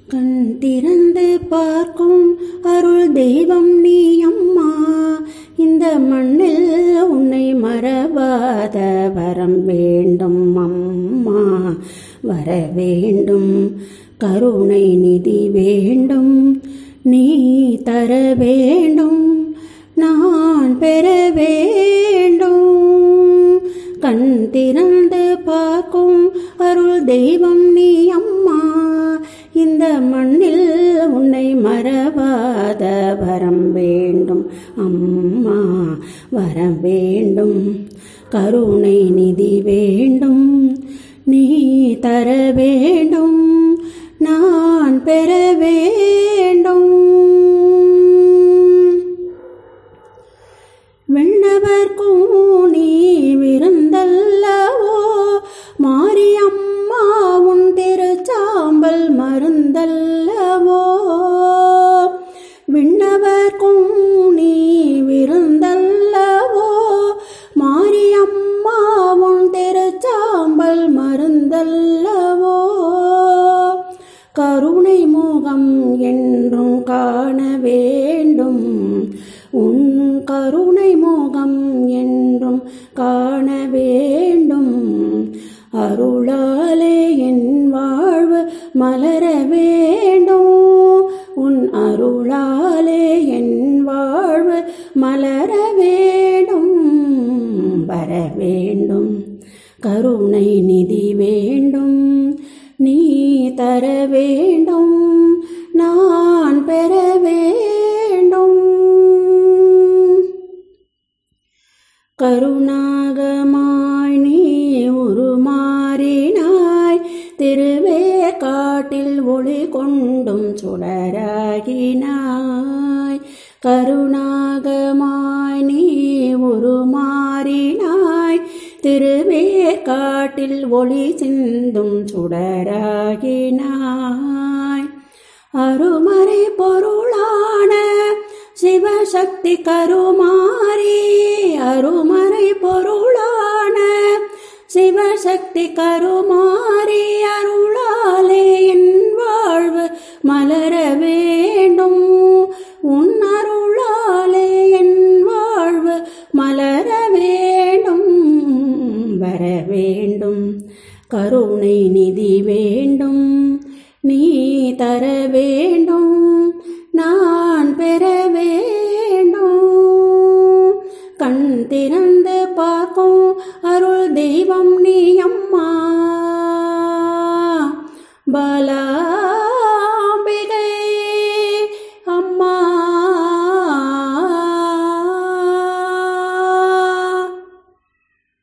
கண் திறந்து பார்க்கும் அருள் தெய்வம் நீ அம்மா இந்த மண்ணில் உன்னை மறவாத வரம் வேண்டும் அம்மா வர வேண்டும் கருணை நிதி வேண்டும் நீ தர வேண்டும் நான் பெற வேண்டும் கண் திறந்து பார்க்கும் அருள் தெய்வம் நீ அம்மா இந்த மண்ணில் உன்னை மறவாத வரம் வேண்டும் அம்மா வரம் வேண்டும் கருணை நிதி வேண்டும் நீ தர வேண்டும் நான் பெற வேண்டும் விண்ணவர்க்கும் நீ விருந்தல்லவோ மாரியம்மா உன் திருச்சாம்பல் மருந்தல்லவோ விண்ணவர்க்கும் நீ விருந்தல்லவோ மாரியம்மா உன் திருச்சாம்பல் மருந்தல்லவோ கருணை முகம் என்றும் காண வேண்டும் உன் கருணை முகம் என்றும் காண வேண்டும் அருளாலே என் வாழ்வு மலர வேண்டும் உன் அருளாலே என் வாழ்வு மலர வேண்டும் வர வேண்டும் கருணை நிதி வேண்டும் நீ தர வேண்டும் நான் பெற வேண்டும் கருணாகமாய் நீ உருமாறினாய் திருவேற்காட்டில் ஒளி கொண்டும் சுடராகினாய் கருணாகமாய் நீ உருமாறினாய் திருவேற்காட்டில் ஒளி சிந்தும் சுடராகினாய் அருமறை பொருளான சிவசக்தி கருமாரி அருமறை பொருளான சிவசக்தி கருமாரி அருளாலே என் வாழ்வு மலர வேண்டும் உன் அருளாலே என் வாழ்வு மலர வேண்டும் வர வேண்டும் கருணை நிதி வேண்டும் நீ தர வேண்டும் நான் பெற வேண்டும் கண் திறந்து பார்க்கும் அருள் தெய்வம் நீ அம்மா பாலா